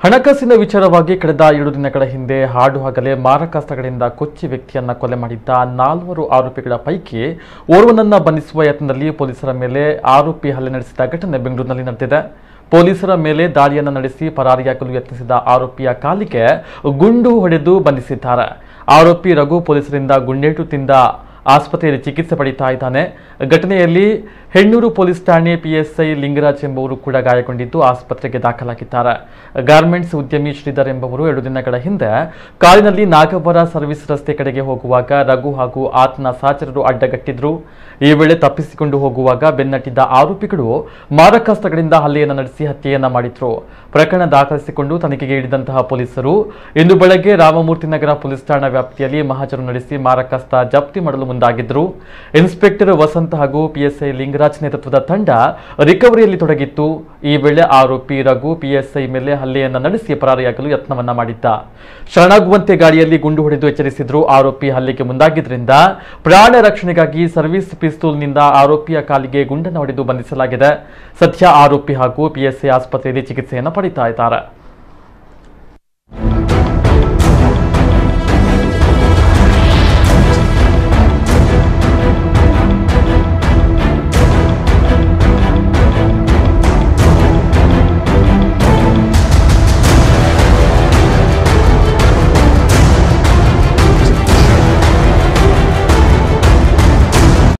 ಹಣಕಾಸಿನ ವಿಚಾರವಾಗಿ ಕಳೆದ ಏಳು ದಿನಗಳ ಹಿಂದೆ ಹಾಡು ಹಗಲೇ ಮಾರಕಾಸ್ತ್ರಗಳಿಂದ ಕೊಚ್ಚಿ ವ್ಯಕ್ತಿಯನ್ನ ಕೊಲೆ ಮಾಡಿದ್ದ ನಾಲ್ವರು ಆರೋಪಿಗಳ ಪೈಕಿ ಓರ್ವನನ್ನ ಬಂಧಿಸುವ ಯತ್ನದಲ್ಲಿ ಪೊಲೀಸರ ಮೇಲೆ ಆರೋಪಿ ಹಲ್ಲೆ ನಡೆಸಿದ ಘಟನೆ ಬೆಂಗಳೂರಿನಲ್ಲಿ ನಡೆದಿದೆ ಪೊಲೀಸರ ಮೇಲೆ ದಾಳಿಯನ್ನು ನಡೆಸಿ ಪರಾರಿಯಾಗಲು ಯತ್ನಿಸಿದ ಆರೋಪಿಯ ಕಾಲಿಗೆ ಗುಂಡು ಹೊಡೆದು ಬಂಧಿಸಿದ್ದಾರೆ ಆರೋಪಿ ರಘು ಪೊಲೀಸರಿಂದ ಗುಂಡೇಟು ತಿಂದ ಆಸ್ಪತ್ರೆಯಲ್ಲಿ ಚಿಕಿತ್ಸೆ ಪಡಿತಾ ಇದ್ದಾನೆ ಘಟನೆಯಲ್ಲಿ ಹೆಣ್ಣೂರು ಪೊಲೀಸ್ ಠಾಣೆ ಪಿಎಸ್ಐ ಲಿಂಗರಾಜ್ ಎಂಬುವರು ಕೂಡ ಗಾಯಗೊಂಡಿದ್ದು ಆಸ್ಪತ್ರೆಗೆ ದಾಖಲಾಗಿದ್ದಾರೆ ಗಾರ್ಮೆಂಟ್ಸ್ ಉದ್ಯಮಿ ಶ್ರೀಧರ್ ಎಂಬುವರು ಎರಡು ದಿನಗಳ ಹಿಂದೆ ಕಾರಿನಲ್ಲಿ ನಾಗವರ ಸರ್ವಿಸ್ ರಸ್ತೆ ಕಡೆಗೆ ಹೋಗುವಾಗ ರಘು ಹಾಗೂ ಆತನ ಸಹಚರರು ಅಡ್ಡಗಟ್ಟಿದ್ರು ಈ ವೇಳೆ ತಪ್ಪಿಸಿಕೊಂಡು ಹೋಗುವಾಗ ಬೆನ್ನಟ್ಟಿದ್ದ ಆರೋಪಿಗಳು ಮಾರಕಾಸ್ತ್ರಗಳಿಂದ ಹಲ್ಲೆಯನ್ನು ನಡೆಸಿ ಹತ್ಯೆಯನ್ನ ಮಾಡಿದ್ರು ಪ್ರಕರಣ ದಾಖಲಿಸಿಕೊಂಡು ತನಿಖೆಗೆ ಹಿಡಿದಂತಹ ಪೊಲೀಸರು ಇಂದು ಬೆಳಗ್ಗೆ ರಾಮಮೂರ್ತಿ ನಗರ ಪೊಲೀಸ್ ಠಾಣಾ ವ್ಯಾಪ್ತಿಯಲ್ಲಿ ಮಹಾಜರು ನಡೆಸಿ ಮಾರಕಾಸ್ತ್ರ ಜಪ್ತಿ ಮಾಡಲು ಮುಂದಾಗಿದ್ರು ಇನ್ಸ್ಪೆಕ್ಟರ್ ವಸಂತ ಹಾಗೂ ಪಿಎಸ್ಐ ಲಿಂಗರಾಜ್ ನೇತೃತ್ವದ ತಂಡ ರಿಕವರಿಯಲ್ಲಿ ತೊಡಗಿತ್ತು ಈ ವೇಳೆ ಆರೋಪಿ ರಘು ಪಿಎಸ್ಐ ಮೇಲೆ ಹಲ್ಲೆಯನ್ನ ನಡೆಸಿ ಪರಾರಿಯಾಗಲು ಯತ್ನವನ್ನ ಮಾಡಿದ್ದ ಶರಣಾಗುವಂತೆ ಗಾಡಿಯಲ್ಲಿ ಗುಂಡು ಹೊಡೆದು ಎಚ್ಚರಿಸಿದ್ರು ಆರೋಪಿ ಹಲ್ಲೆಗೆ ಮುಂದಾಗಿದ್ರಿಂದ ಪ್ರಾಣ ರಕ್ಷಣೆಗಾಗಿ ಸರ್ವಿಸ್ ಪಿಸ್ತೂಲ್ನಿಂದ ಆರೋಪಿಯ ಕಾಲಿಗೆ ಗುಂಡನ್ನು ಹೊಡೆದು ಬಂಧಿಸಲಾಗಿದೆ ಸದ್ಯ ಆರೋಪಿ ಹಾಗೂ ಪಿಎಸ್ಐ ಆಸ್ಪತ್ರೆಯಲ್ಲಿ ಚಿಕಿತ್ಸೆಯನ್ನು ಪಡಿತಾ ಇದ್ದಾರೆ